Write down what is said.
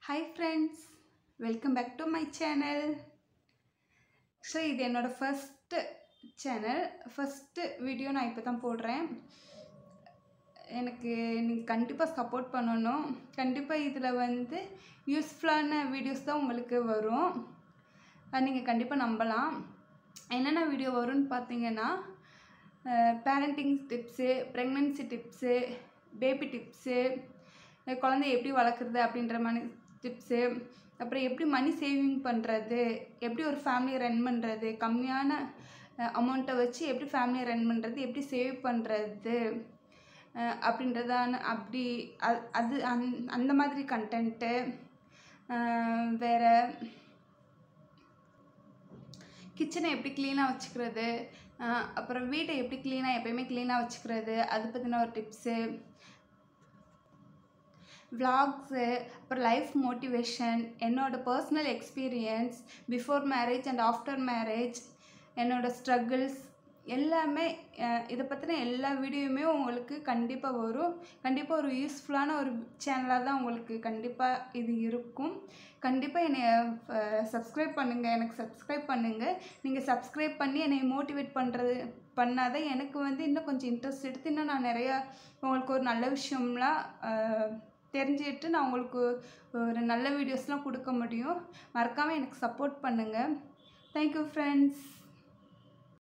hi friends welcome back to my channel so இது என்னோடய first channel first video நான் இப்போ தான் போடுறேன் எனக்கு நீங்கள் கண்டிப்பாக சப்போர்ட் பண்ணணும் கண்டிப்பாக இதில் வந்து யூஸ்ஃபுல்லான வீடியோஸ் தான் உங்களுக்கு வரும் அது நீங்கள் கண்டிப்பாக நம்பலாம் என்னென்ன வீடியோ வரும்னு பார்த்தீங்கன்னா parenting tips pregnancy tips baby tips குழந்தைய எப்படி வளர்க்குறது அப்படின்ற மாதிரி டிப்ஸு அப்புறம் எப்படி மணி சேவிங் பண்ணுறது எப்படி ஒரு ஃபேமிலியை ரன் பண்ணுறது கம்மியான அமௌண்ட்டை வச்சு எப்படி ஃபேமிலியை ரன் பண்ணுறது எப்படி சேவ் பண்ணுறது அப்படின்றதான அப்படி அது அது அந் அந்த மாதிரி கண்டென்ட்டு வேறு கிச்சனை எப்படி க்ளீனாக வச்சுக்கிறது அப்புறம் வீட்டை எப்படி க்ளீனாக எப்பயுமே க்ளீனாக வச்சுக்கிறது அது பற்றின ஒரு டிப்ஸு விலாக்ஸு அப்புறம் லைஃப் மோட்டிவேஷன் என்னோடய personal experience before marriage and after marriage என்னோடய ஸ்ட்ரகிள்ஸ் எல்லாமே இதை பற்றின எல்லா வீடியோவுமே உங்களுக்கு கண்டிப்பாக வரும் கண்டிப்பாக ஒரு யூஸ்ஃபுல்லான ஒரு சேனலாக தான் உங்களுக்கு கண்டிப்பாக இது இருக்கும் கண்டிப்பாக என்னை சப்ஸ்கிரைப் பண்ணுங்கள் எனக்கு சப்ஸ்கிரைப் பண்ணுங்கள் நீங்கள் சப்ஸ்கிரைப் பண்ணி என்னை மோட்டிவேட் பண்ணுறது பண்ணால் தான் எனக்கு வந்து இன்னும் கொஞ்சம் இன்ட்ரெஸ்ட் எடுத்து இன்னும் நான் நிறையா உங்களுக்கு ஒரு நல்ல விஷயம்லாம் தெரிஞ்சுட்டு நான் உங்களுக்கு ஒரு நல்ல வீடியோஸ்லாம் கொடுக்க முடியும் மறக்காமல் எனக்கு சப்போர்ட் பண்ணுங்கள் தேங்க்யூ ஃப்ரெண்ட்ஸ்